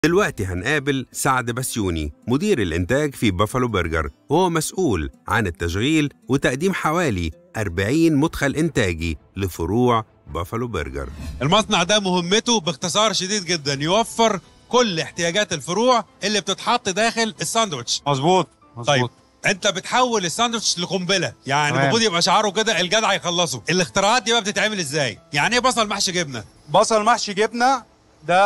دلوقتي هنقابل سعد بسيوني مدير الإنتاج في بافالو برجر وهو مسؤول عن التشغيل وتقديم حوالي 40 مدخل إنتاجي لفروع بافالو برجر المصنع ده مهمته باختصار شديد جدا يوفر كل احتياجات الفروع اللي بتتحط داخل الساندوتش مظبوط مظبوط طيب انت بتحول الساندوتش لقنبله يعني تمام. المفروض يبقى شعاره كده الجدع يخلصه الاختراعات دي بقى بتتعمل ازاي يعني ايه بصل محشي جبنه بصل محشي جبنه ده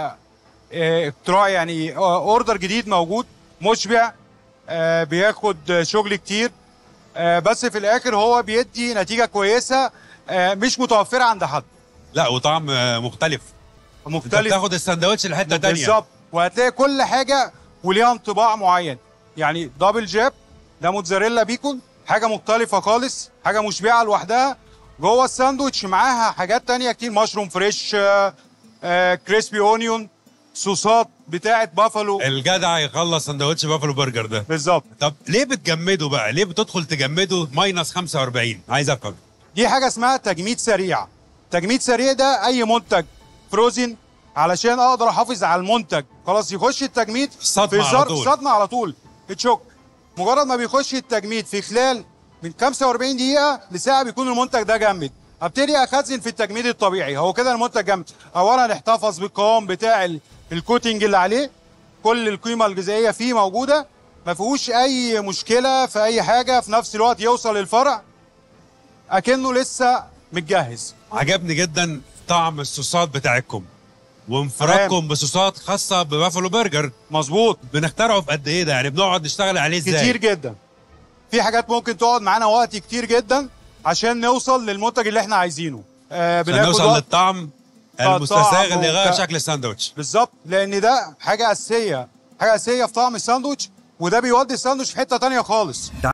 آه، اختراع يعني آه، اوردر جديد موجود مشبع آه، بياخد شغل كتير آه، بس في الاخر هو بيدي نتيجه كويسه آه، مش متوفره عند حد لا وطعم آه، مختلف انت مختلف بتاخد السندوتش لحته تانية بالظبط وهتلاقي كل حاجه وليها انطباع معين يعني دبل جاب ده موتزاريلا بيكون حاجه مختلفه خالص حاجه مشبعه لوحدها جوه الساندوتش معاها حاجات تانية كتير مشروم فريش آه، آه، كريسبي اونيون صوصات بتاعه بافالو الجدع يخلص سندوتش بافلو برجر ده بالظبط طب ليه بتجمده بقى ليه بتدخل تجمده ماينس 45 عايز افهم دي حاجه اسمها تجميد سريع تجميد سريع ده اي منتج فروزن علشان اقدر احافظ على المنتج خلاص يخش التجميد صدمة في على ظرف طول. صدمه على طول اتشوك مجرد ما بيخش التجميد في خلال من 45 دقيقه لساعه بيكون المنتج ده جمد ابتدي اخزن في التجميد الطبيعي هو كده المنتج جمد اولا احتفظ بالقوام بتاع ال- الكوتنج اللي عليه كل القيمه الغذائيه فيه موجوده ما فيهوش اي مشكله في اي حاجه في نفس الوقت يوصل للفرع اكنه لسه متجهز عجبني جدا طعم الصوصات بتاعتكم وانفرادكم بصوصات خاصه ببافلو برجر مظبوط بنخترعه في قد ايه ده يعني بنقعد نشتغل عليه ازاي كتير جدا في حاجات ممكن تقعد معانا وقت كتير جدا عشان نوصل للمنتج اللي احنا عايزينه آه عشان بناخد نوصل وقت للطعم طعم المستساغ اللي يغير وك- شكل الساندوتش بالظبط لان ده حاجه اساسيه حاجه اساسيه في طعم الساندوتش وده بيودي الساندوتش في حته تانية خالص